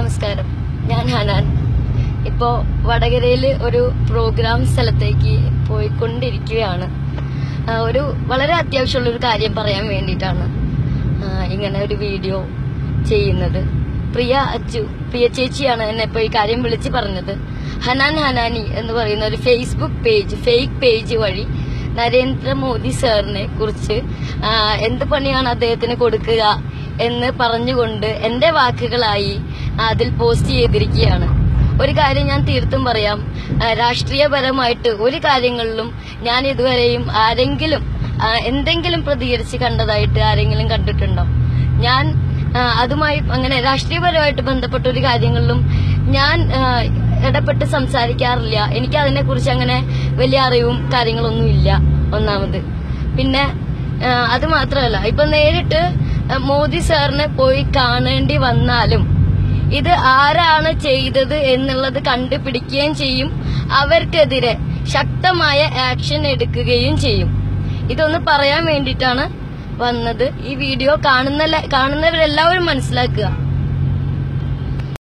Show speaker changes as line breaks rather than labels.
നമസ്കാരം ഞാൻ ഹനാൻ ഇപ്പോ വടകരയിൽ ഒരു പ്രോഗ്രാം സ്ഥലത്തേക്ക് പോയിക്കൊണ്ടിരിക്കുകയാണ് ആ, ഒരു വളരെ അത്യാവശ്യമുള്ള ഒരു കാര്യം പറയാൻ വേണ്ടിയിട്ടാണ് ആ, ഇങ്ങനെ ഒരു വീഡിയോ ചെയ്യുന്നത് പ്രിയ അച്ചു പ്രിയ ചേച്ചിയാണ് എന്നെ ഇപ്പോൾ ഈ കാര്യം വിളിച്ച് പറഞ്ഞത് ഹനാൻ ഹനാനി എന്ന് പറയുന്ന ഒരു ഫേസ്ബുക്ക് പേജ് ഫേക്ക് പേജ് വഴി നരേന്ദ്രമോദി സാറിനെ കുറിച്ച് ആ, എന്ത് പണിയാണ് അദ്ദേഹത്തിന് കൊടുക്കുക എന്ന് പറഞ്ഞുകൊണ്ട് എന്റെ വാക്കുകളായി അതിൽ പോസ്റ്റ് ചെയ്തിരിക്കുകയാണ് ഒരു കാര്യം ഞാൻ തീർത്തും പറയാം ആ, രാഷ്ട്രീയപരമായിട്ട് ഒരു കാര്യങ്ങളിലും ഞാൻ ഇതുവരെയും ആരെങ്കിലും ആ, എന്തെങ്കിലും പ്രതികരിച്ച് കണ്ടതായിട്ട് ആരെങ്കിലും കണ്ടിട്ടുണ്ടോ ഞാൻ ആ, അതുമായി അങ്ങനെ രാഷ്ട്രീയപരമായിട്ട് ബന്ധപ്പെട്ട ഒരു കാര്യങ്ങളിലും ഞാൻ ആ, ഇടപെട്ട് സംസാരിക്കാറില്ല എനിക്ക് അതിനെക്കുറിച്ച് അങ്ങനെ വലിയ അറിവും കാര്യങ്ങളൊന്നും ഇല്ല ഒന്നാമത് പിന്നെ ആ, അത് മാത്രമല്ല ഇപ്പൊ നേരിട്ട് ആ, മോദി സാറിനെ പോയി കാണേണ്ടി വന്നാലും ഇത് ആരാണ് ചെയ്തത് എന്നുള്ളത് കണ്ടുപിടിക്കുകയും ചെയ്യും അവർക്കെതിരെ ശക്തമായ ആക്ഷൻ എടുക്കുകയും ചെയ്യും ഇതൊന്ന് പറയാൻ വേണ്ടിയിട്ടാണ് വന്നത് ഈ വീഡിയോ കാണുന്ന കാണുന്നവരെല്ലാവരും മനസ്സിലാക്കുക